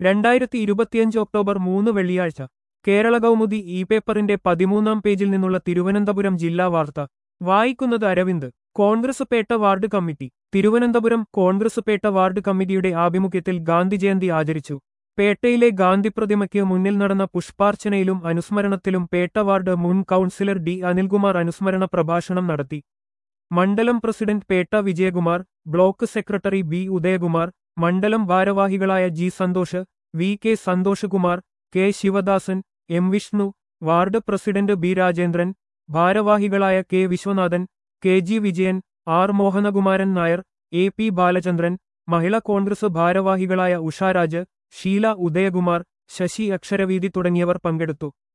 രണ്ടായിരത്തി ഇരുപത്തിയഞ്ച് ഒക്ടോബർ മൂന്ന് വെള്ളിയാഴ്ച കേരള കൗമുദി ഇ പേപ്പറിന്റെ പതിമൂന്നാം പേജിൽ നിന്നുള്ള തിരുവനന്തപുരം ജില്ലാ വാർത്ത വായിക്കുന്നത് Aravind Congress Petta ward committee Thiruvananthapuram Congress Petta ward കമ്മിറ്റിയുടെ ആഭിമുഖ്യത്തിൽ ഗാന്ധി ജയന്തി ആചരിച്ചു പേട്ടയിലെ ഗാന്ധി പ്രതിമയ്ക്ക് മുന്നിൽ നടന്ന പുഷ്പാർച്ചനയിലും അനുസ്മരണത്തിലും പേട്ട വാർഡ് മുൻ കൗൺസിലർ ഡി അനിൽകുമാർ അനുസ്മരണ പ്രഭാഷണം നടത്തി മണ്ഡലം president Petta Vijayakumar block secretary B Udayakumar മണ്ഡലം ഭാരവാഹികളായ G Santhosh V K Santhoshkumar K Sivadasan M Vishnu ward president B Rajendran ഭാരവാഹികളായ K Viswanathan K G Vijayan R Mohanakumaran Nair A P Balachandran Mahila Congress ഭാരവാഹികളായ ഉഷാരാജ് ഷീല ഉദയകുമാർ ശശി അക്ഷരവീതി തുടങ്ങിയവർ പങ്കെടുത്തു